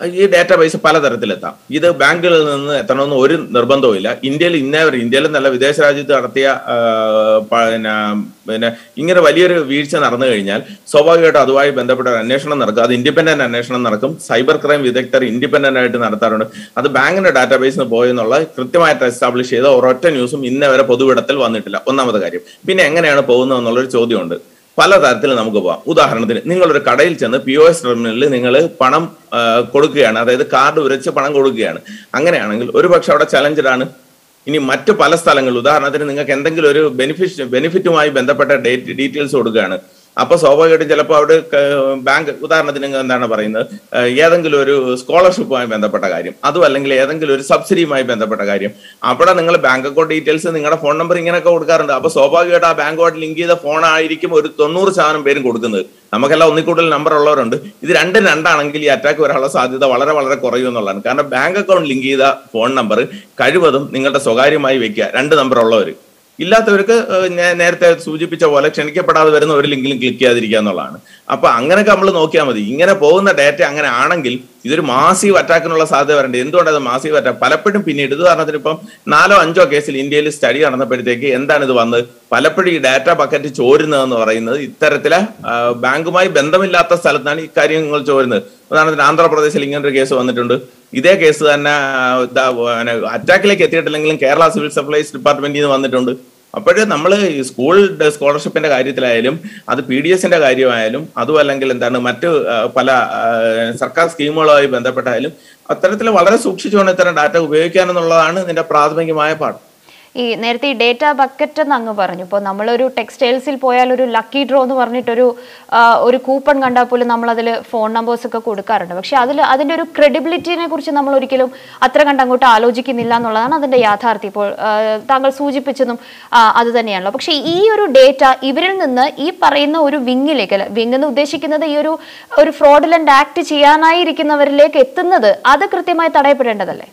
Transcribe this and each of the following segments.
ഈ ഡാറ്റാബേസ് പലതരത്തിലെത്താം ഇത് ബാങ്കുകളിൽ നിന്ന് എത്തണമെന്ന് ഒരു നിർബന്ധവും ഇല്ല ഇന്ത്യയിൽ ഇന്നേ വരെ ഇന്ത്യയിൽ നല്ല വിദേശ രാജ്യത്ത് നടത്തിയ ആ, പ- പിന്നെ പിന്നെ ഇങ്ങനെ വലിയൊരു വീഴ്ച നടന്നു കഴിഞ്ഞാൽ സ്വാഭാവികമായിട്ടും അതുമായി ബന്ധപ്പെട്ട ഒരു അന്വേഷണം നടക്കും അത് ഇൻഡിപെൻഡന്റ് അന്വേഷണം നടക്കും സൈബർ ക്രൈം വിദഗ്ധർ ഇൻഡിപെൻഡന്റ് ആയിട്ട് നടത്താറുണ്ട് അത് ബാങ്കിന്റെ ഡാറ്റാബേസിന് പോയെന്നുള്ള കൃത്യമായിട്ട് എസ്റ്റാബ്ലിഷ് ചെയ്ത ഒരൊറ്റ ന്യൂസും ഇന്നേ വരെ പൊതുവിടത്തിൽ വന്നിട്ടില്ല ഒന്നാമത്തെ കാര്യം പിന്നെ എങ്ങനെയാണ് പോകുന്നത് എന്നുള്ളൊരു ചോദ്യമുണ്ട് പലതരത്തിൽ നമുക്ക് പോവാം ഉദാഹരണത്തിന് നിങ്ങളൊരു കടയിൽ ചെന്ന് പി ഒ എസ് ടെർമിനലിൽ നിങ്ങൾ പണം ആ, കൊടുക്കുകയാണ് അതായത് കാർഡ് ഉരച്ച് പണം കൊടുക്കുകയാണ് അങ്ങനെയാണെങ്കിൽ ഒരു പക്ഷെ അവിടെ ചലഞ്ചഡ് ആണ് ഇനി മറ്റു പല സ്ഥലങ്ങളിൽ ഉദാഹരണത്തിന് നിങ്ങൾക്ക് എന്തെങ്കിലും ഒരു ബെനിഫിറ്റ് ബെനിഫിറ്റുമായി ബന്ധപ്പെട്ട ഡേറ്റ് ഡീറ്റെയിൽസ് കൊടുക്കുകയാണ് അപ്പൊ സ്വാഭാവികമായിട്ടും ചിലപ്പോൾ അവിടെ ക- ബാങ്ക് ഉദാഹരണത്തിന് നിങ്ങൾ എന്താണ് പറയുന്നത് ഏഹ് ഏതെങ്കിലും ഒരു സ്കോളർഷിപ്പുമായി ബന്ധപ്പെട്ട കാര്യം അതും അല്ലെങ്കിൽ ഏതെങ്കിലും ഒരു സബ്സിഡിയുമായി ബന്ധപ്പെട്ട കാര്യം അവിടെ നിങ്ങൾ ബാങ്ക് അക്കൗണ്ട് ഡീറ്റെയിൽസ് നിങ്ങളുടെ ഫോൺ നമ്പർ ഇങ്ങനെയൊക്കെ കൊടുക്കാറുണ്ട് അപ്പൊ സ്വാഭാവികമായിട്ട് ആ ബാങ്കുമായിട്ട് ലിങ്ക് ചെയ്ത ഫോൺ ആയിരിക്കും ഒരു തൊണ്ണൂറ് ശതമാനം പേരും കൊടുക്കുന്നത് നമുക്കെല്ലാം ഒന്നിൽ കൂടുതൽ നമ്പർ ഉള്ളവരുണ്ട് ഇത് രണ്ടും രണ്ടാണെങ്കിൽ ഈ അറ്റാക്ക് വരാനുള്ള സാധ്യത വളരെ വളരെ കുറയും എന്നുള്ളതാണ് കാരണം ബാങ്ക് അക്കൗണ്ട് ലിങ്ക് ചെയ്ത ഫോൺ നമ്പർ കഴിവതും നിങ്ങളുടെ സ്വകാര്യമായി വെക്കുക രണ്ട് നമ്പർ ഉള്ളവർ ഇല്ലാത്തവർക്ക് ഏഹ്, ഞാൻ നേരത്തെ സൂചിപ്പിച്ച പോലെ ക്ഷണിക്കപ്പെടാതെ വരുന്ന ഒരു ലിങ്കിലും ക്ലിക്ക് ചെയ്യാതിരിക്കുക എന്നുള്ളതാണ് അപ്പൊ അങ്ങനെയൊക്കെ നമ്മൾ നോക്കിയാൽ മതി ഇങ്ങനെ പോകുന്ന ഡാറ്റ അങ്ങനെ ആണെങ്കിൽ ഇതൊരു മാസീവ് അറ്റാക്കിനുള്ള സാധ്യത വരേണ്ടത് എന്തുകൊണ്ടത് മാസീവ് അറ്റാക്ക് പലപ്പോഴും പിന്നീട് ഇത് ഉദാഹരണത്തിന് ഇപ്പം നാലോ അഞ്ചോ കേസിൽ ഇന്ത്യയിൽ സ്റ്റഡി നടന്നപ്പോഴത്തേക്ക് എന്താണ് ഇത് വന്നത് പലപ്പോഴും ഈ ഡാറ്റ ബക്കറ്റ് ചോരുന്നതെന്ന് പറയുന്നത് ഇത്തരത്തിലെ ആ, ബാങ്കുമായി ബന്ധമില്ലാത്ത സ്ഥലത്താണ് ഈ കാര്യങ്ങൾ ചോരുന്നത് ഉദാഹരണത്തിന് ആന്ധ്രാപ്രദേശിൽ ഇങ്ങനൊരു കേസ് വന്നിട്ടുണ്ട് ഇതേ കേസ് തന്നെ അറ്റാക്കിലേക്ക് എത്തിയിട്ടില്ലെങ്കിലും കേരള സിവിൽ സപ്ലൈസ് ഡിപ്പാർട്ട്മെന്റിൽ നിന്ന് വന്നിട്ടുണ്ട് അപ്പോഴ് നമ്മൾ ഈ സ്കൂൾ സ്കോളർഷിപ്പിന്റെ കാര്യത്തിലായാലും അത് പി ഡി എസിന്റെ കാര്യമായാലും അതും അല്ലെങ്കിൽ എന്താണ് മറ്റ് ആ, പല ആ, സർക്കാർ സ്കീമുകളുമായി ബന്ധപ്പെട്ടായാലും അത്തരത്തിൽ വളരെ സൂക്ഷിച്ചുകൊണ്ട് ഇത്തരം ഡാറ്റ ഉപയോഗിക്കാനെന്നുള്ളതാണ് ഇതിന്റെ പ്രാഥമികമായ പാഠം ഈ നേരത്തെ ഈ ഡേറ്റ ബക്കറ്റ് എന്ന് അങ്ങ് പറഞ്ഞു ഇപ്പോൾ നമ്മളൊരു ടെക്സ്റ്റൈൽസിൽ പോയാൽ ഒരു ലക്കി ഡ്രോ എന്ന് പറഞ്ഞിട്ടൊരു ആ, ഒരു കൂപ്പൺ കണ്ടാൽ പോലും നമ്മൾ അതിൽ ഫോൺ നമ്പേഴ്സ് ഒക്കെ കൊടുക്കാറുണ്ട് പക്ഷെ അതിൽ അതിൻ്റെ ഒരു ക്രെഡിബിലിറ്റിനെ കുറിച്ച് നമ്മൾ ഒരിക്കലും അത്ര കണ്ട് അങ്ങോട്ട് ആലോചിക്കുന്നില്ല എന്നുള്ളതാണ് അതിൻ്റെ യാഥാർത്ഥ്യം ഇപ്പോൾ ആ, താങ്കൾ സൂചിപ്പിച്ചതും ആ, അത് തന്നെയാണല്ലോ പക്ഷേ ഈ ഒരു ഡേറ്റ ഇവരിൽ നിന്ന് ഈ പറയുന്ന ഒരു വിങ്ങിലേക്ക് അല്ല വിങ് എന്ന് ഉദ്ദേശിക്കുന്നത് ഈ ഒരു ഒരു ഫ്രോഡുലന്റ് ആക്ട് ചെയ്യാനായിരിക്കുന്നവരിലേക്ക് എത്തുന്നത് അത് കൃത്യമായി തടയപ്പെടേണ്ടതല്ലേ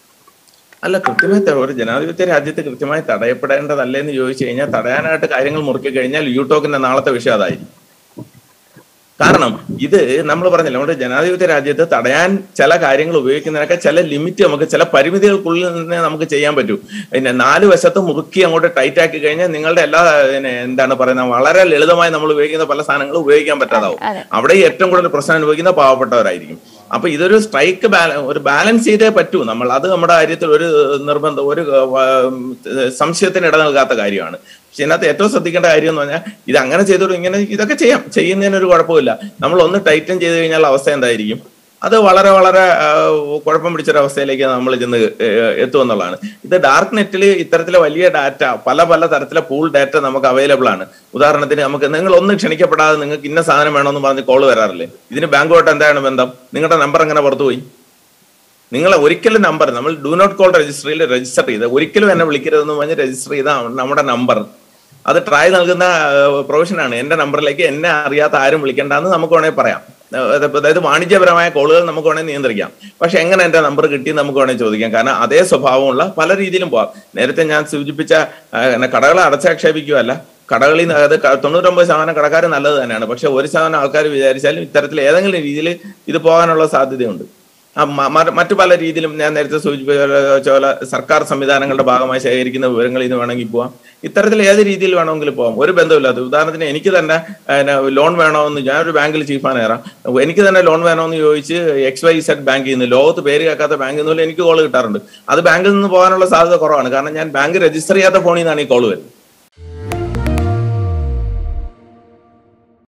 അല്ല കൃത്യമായി ത- ഒരു ജനാധിപത്യ രാജ്യത്ത് കൃത്യമായി തടയപ്പെടേണ്ടതല്ലേ എന്ന് ചോദിച്ചു കഴിഞ്ഞാൽ തടയാനായിട്ട് കാര്യങ്ങൾ മുറുക്കി കഴിഞ്ഞാൽ യൂടോക്കിന്റെ നാളത്തെ വിഷയം അതായിരിക്കും കാരണം ഇത് നമ്മൾ പറഞ്ഞില്ല നമ്മുടെ ജനാധിപത്യ രാജ്യത്ത് തടയാൻ ചില കാര്യങ്ങൾ ഉപയോഗിക്കുന്നതിനൊക്കെ ചില ലിമിറ്റ് നമുക്ക് ചില പരിമിതികൾക്കുള്ളിൽ നിന്ന് നമുക്ക് ചെയ്യാൻ പറ്റൂ പിന്നെ നാല് വശത്ത് മുറുക്കി അങ്ങോട്ട് ടൈറ്റ് ആക്കി കഴിഞ്ഞാൽ നിങ്ങളുടെ എല്ലാ പിന്നെ എന്താണ് പറയുന്നത് വളരെ ലളിതമായി നമ്മൾ ഉപയോഗിക്കുന്ന പല സാധനങ്ങളും ഉപയോഗിക്കാൻ പറ്റാതാവും അതെ. അവിടെ ഈ ഏറ്റവും കൂടുതൽ പ്രശ്നം അനുഭവിക്കുന്ന പാവപ്പെട്ടവരായിരിക്കും അപ്പൊ ഇതൊരു സ്ട്രൈക്ക് ഒരു ബാലൻസ് ചെയ്തേ പറ്റൂ നമ്മൾ അത് നമ്മുടെ കാര്യത്തിൽ ഒരു നിർബന്ധം ഒരു ഏഹ്, സംശയത്തിന് ഇട നൽകാത്ത കാര്യമാണ് പക്ഷെ ഇതിനകത്ത് ഏറ്റവും ശ്രദ്ധിക്കേണ്ട കാര്യം എന്ന് പറഞ്ഞാൽ ഇത് അങ്ങനെ ചെയ്തോളൂ ഇങ്ങനെ ഇതൊക്കെ ചെയ്യാം ചെയ്യുന്നതിന് ഒരു കുഴപ്പമില്ല നമ്മൾ ഒന്ന് ടൈറ്റൻ ചെയ്ത് കഴിഞ്ഞാൽ അവസ്ഥ എന്തായിരിക്കും അത് വളരെ വളരെ ആ, കുഴപ്പം പിടിച്ചൊരവസ്ഥയിലേക്ക് നമ്മൾ ചെന്ന് ഏഹ്, എത്തുമെന്നുള്ളതാണ് ഇത് ഡാർക്ക് നെറ്റിൽ ഇത്തരത്തിലെ വലിയ ഡാറ്റ പല പല തരത്തിലെ പൂൾ ഡാറ്റ നമുക്ക് അവൈലബിൾ ആണ് ഉദാഹരണത്തിന് നമുക്ക് നിങ്ങൾ ഒന്ന് ക്ഷണിക്കപ്പെടാതെ നിങ്ങൾക്ക് ഇന്ന സാധനം വേണമെന്ന് പറഞ്ഞ് കോൾ വരാറില്ലേ ഇതിന് ബാങ്കുമായിട്ട് എന്താണ് ബന്ധം നിങ്ങളുടെ നമ്പർ എങ്ങനെ പുറത്തുപോയി നിങ്ങൾ ഒരിക്കലും നമ്പർ നമ്മൾ ഡു നോട്ട് കോൾ രജിസ്റ്ററിൽ രജിസ്റ്റർ ചെയ്ത് ഒരിക്കലും എന്നെ വിളിക്കരുതെന്ന് പറഞ്ഞ് രജിസ്റ്റർ ചെയ്ത നമ്മുടെ നമ്പർ അത് ട്രായ് നൽകുന്ന പ്രൊവിഷനാണ് എന്റെ നമ്പറിലേക്ക് എന്നെ അറിയാത്ത ആരും വിളിക്കേണ്ടെന്ന് നമുക്ക് വേണമെങ്കിൽ പറയാം ഏഹ് അതായത് വാണിജ്യപരമായ കോളുകൾ നമുക്ക് വേണമെങ്കിൽ നിയന്ത്രിക്കാം പക്ഷെ എങ്ങനെ എന്റെ നമ്പർ കിട്ടി നമുക്ക് വേണമെങ്കിൽ ചോദിക്കാം കാരണം അതേ സ്വഭാവമുള്ള പല രീതിയിലും പോവാം നേരത്തെ ഞാൻ സൂചിപ്പിച്ച ഏഹ്, എന്നെ കടകളെ അടച്ചാക്ഷേപിക്കുകയല്ല കടകളിൽ നിന്ന് അതായത് ക- തൊണ്ണൂറ്റൊമ്പത് ശതമാനം കടക്കാർ നല്ലത് തന്നെയാണ് പക്ഷെ ഒരു ശതമാനം ആൾക്കാർ വിചാരിച്ചാലും ഇത്തരത്തിൽ ഏതെങ്കിലും രീതിയിൽ ഇത് പോകാനുള്ള സാധ്യതയുണ്ട് ആ മ- മ- മറ്റു പല രീതിയിലും ഞാൻ നേരത്തെ സൂചിപ്പിച്ച പോലെ സർക്കാർ സംവിധാനങ്ങളുടെ ഭാഗമായി ശേഖരിക്കുന്ന വിവരങ്ങളിൽ നിന്ന് വേണമെങ്കിൽ പോവാം ഇത്തരത്തിൽ ഏത് രീതിയിൽ വേണമെങ്കിലും പോവാം ഒരു ബന്ധമില്ലാത്ത ഉദാഹരണത്തിന് എനിക്ക് തന്നെ പിന്നെ ലോൺ വേണമെന്ന് ഞാനൊരു ബാങ്കിൽ ചീഫാണ് കയറാം എനിക്ക് തന്നെ ലോൺ വേണമെന്ന് ചോദിച്ച് എക്സ് വൈ സെഡ് ബാങ്കിൽ നിന്ന് ലോകത്ത് പേര് കേൾക്കാത്ത ബാങ്കിൽ നിന്ന് എനിക്ക് കോൾ കിട്ടാറുണ്ട് അത് ബാങ്കിൽ നിന്ന് പോകാനുള്ള സാധ്യത കുറവാണ് കാരണം ഞാൻ ബാങ്ക് രജിസ്റ്റർ ചെയ്യാത്ത ഫോണിൽ നിന്നാണ് ഈ കോൾ വരുന്നത്